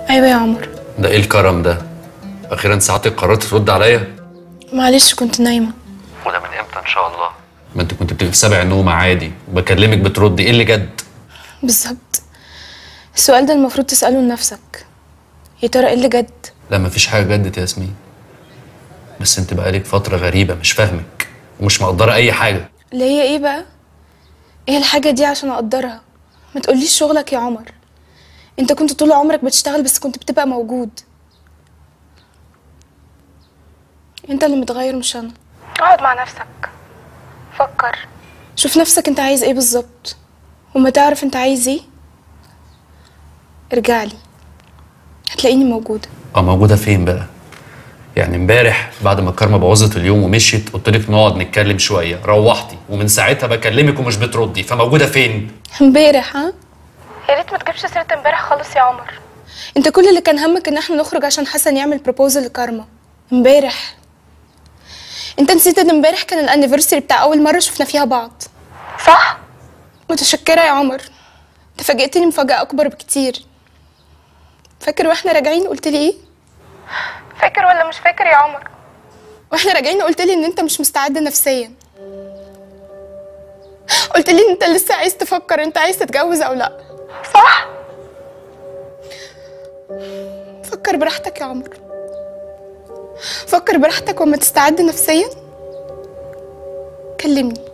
ايوه يا عمر ده ايه الكرم ده اخيرا ساعتك قررت ترد عليا معلش كنت نايمه وده من امتى ان شاء الله ما انت كنت بتبقي في سبع نوم عادي وبكلمك بتردي ايه اللي جد بالظبط السؤال ده المفروض تساله لنفسك يا ترى ايه اللي جد لا مفيش حاجه جدت يا ياسمين بس انت بقالك فتره غريبه مش فاهمك ومش مقدره اي حاجه اللي هي ايه بقى ايه الحاجه دي عشان اقدرها ما تقوليش شغلك يا عمر انت كنت طول عمرك بتشتغل بس كنت بتبقى موجود انت اللي متغير مش انا اقعد مع نفسك فكر شوف نفسك انت عايز ايه بالظبط وما تعرف انت عايز ايه ارجع لي هتلاقيني موجوده اه موجوده فين بقى يعني امبارح بعد ما كارما بوظت اليوم ومشيت قلت لك نقعد نتكلم شويه روحتي ومن ساعتها بكلمك ومش بتردي فموجوده فين امبارح ها يا ريت ما تجيبش سيره امبارح خالص يا عمر انت كل اللي كان همك ان احنا نخرج عشان حسن يعمل بروبوزل لكارما امبارح انت نسيت ان امبارح كان الانيفرساري بتاع اول مره شفنا فيها بعض صح متشكره يا عمر انت فاجئتني مفاجاه اكبر بكتير فاكر واحنا راجعين قلت لي ايه فاكر ولا مش فاكر يا عمر واحنا راجعين قلت لي ان انت مش مستعد نفسيا قلت لي ان انت لسه عايز تفكر انت عايز تتجوز او لا صح فكر براحتك يا عمر فكر براحتك وما تستعد نفسيا كلمني